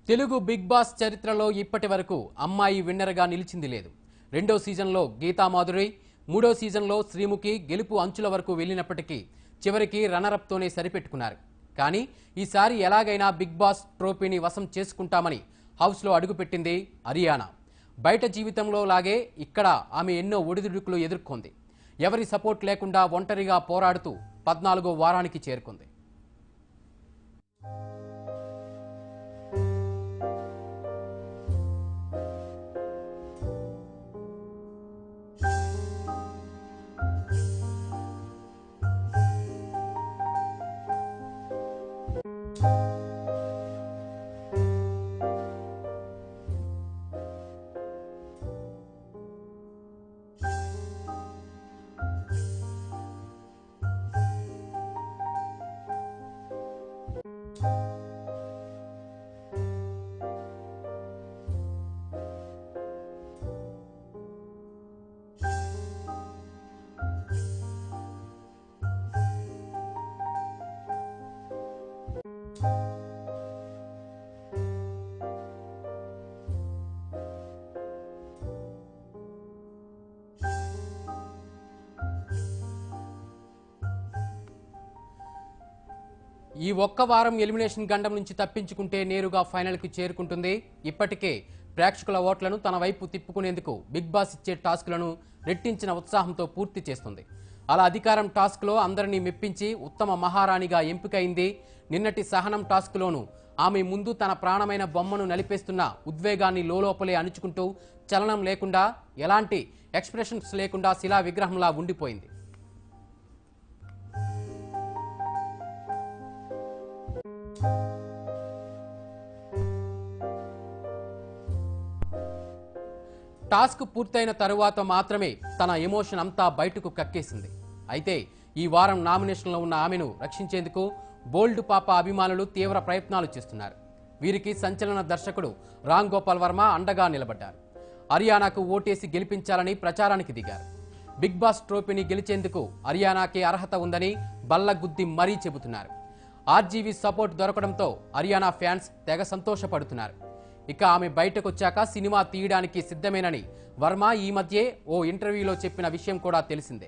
Telugu big boss చరిత్రలో ఇప్పటి వరకు అమ్మాయి విన్నర్గా నిలిచింది లేదు రెండో సీజన్లో గీతామాధురి మూడో సీజన్లో శ్రీముఖి గెలుపు అంచుల వరకు వెళ్ళినప్పటికీ చివరికి రన్నరప్తోనే సరిపెట్టుకున్నారు కానీ ఈసారి ఎలాగైనా బిగ్ బాస్ ట్రోఫీని వశం చేసుకుంటామని హౌస్లో అడుగుపెట్టింది హరియానా బయట జీవితంలో లాగే ఇక్కడ ఆమె ఎన్నో ఒడిదుడుకులు ఎదుర్కొంది ఎవరి సపోర్ట్ లేకుండా ఒంటరిగా పోరాడుతూ పద్నాలుగో వారానికి చేరుకుంది ఈ ఒక్క వారం ఎలిమినేషన్ గండం నుంచి తప్పించుకుంటే నేరుగా ఫైనల్కి చేరుకుంటుంది ఇప్పటికే ప్రేక్షకుల ఓట్లను తన వైపు తిప్పుకునేందుకు బిగ్ బాస్ ఇచ్చే టాస్క్లను రెట్టించిన ఉత్సాహంతో పూర్తి చేస్తుంది అలా అధికారం టాస్క్లో అందరినీ మెప్పించి ఉత్తమ మహారాణిగా ఎంపికైంది నిన్నటి సహనం టాస్క్లోనూ ఆమె ముందు తన ప్రాణమైన బొమ్మను నలిపేస్తున్న ఉద్వేగాన్ని లోలోపలే అణుచుకుంటూ చలనం లేకుండా ఎలాంటి ఎక్స్ప్రెషన్స్ లేకుండా శిలా విగ్రహంలా ఉండిపోయింది టాస్క్ పూర్తయిన తరువాత మాత్రమే తన ఎమోషన్ అంతా బయటకు కక్కేసింది అయితే ఈ వారం నామినేషన్లో ఉన్న ఆమెను రక్షించేందుకు బోల్డ్ పాప అభిమానులు తీవ్ర ప్రయత్నాలు చేస్తున్నారు వీరికి సంచలన దర్శకుడు రామ్ గోపాల్ వర్మ అండగా నిలబడ్డారు హర్యానాకు ఓటేసి గెలిపించాలని ప్రచారానికి దిగారు బిగ్ బాస్ ట్రోఫీని గెలిచేందుకు హర్యానాకే అర్హత ఉందని బల్లగుద్ది మరీ చెబుతున్నారు ఆర్జీవీ సపోర్ట్ దొరకడంతో హర్యానా ఫ్యాన్స్ తెగ సంతోషపడుతున్నారు ఇక ఆమె బయటకొచ్చాక సినిమా తీయడానికి సిద్ధమేనని వర్మ ఈ మధ్యే ఓ ఇంటర్వ్యూలో చెప్పిన విషయం కూడా తెలిసిందే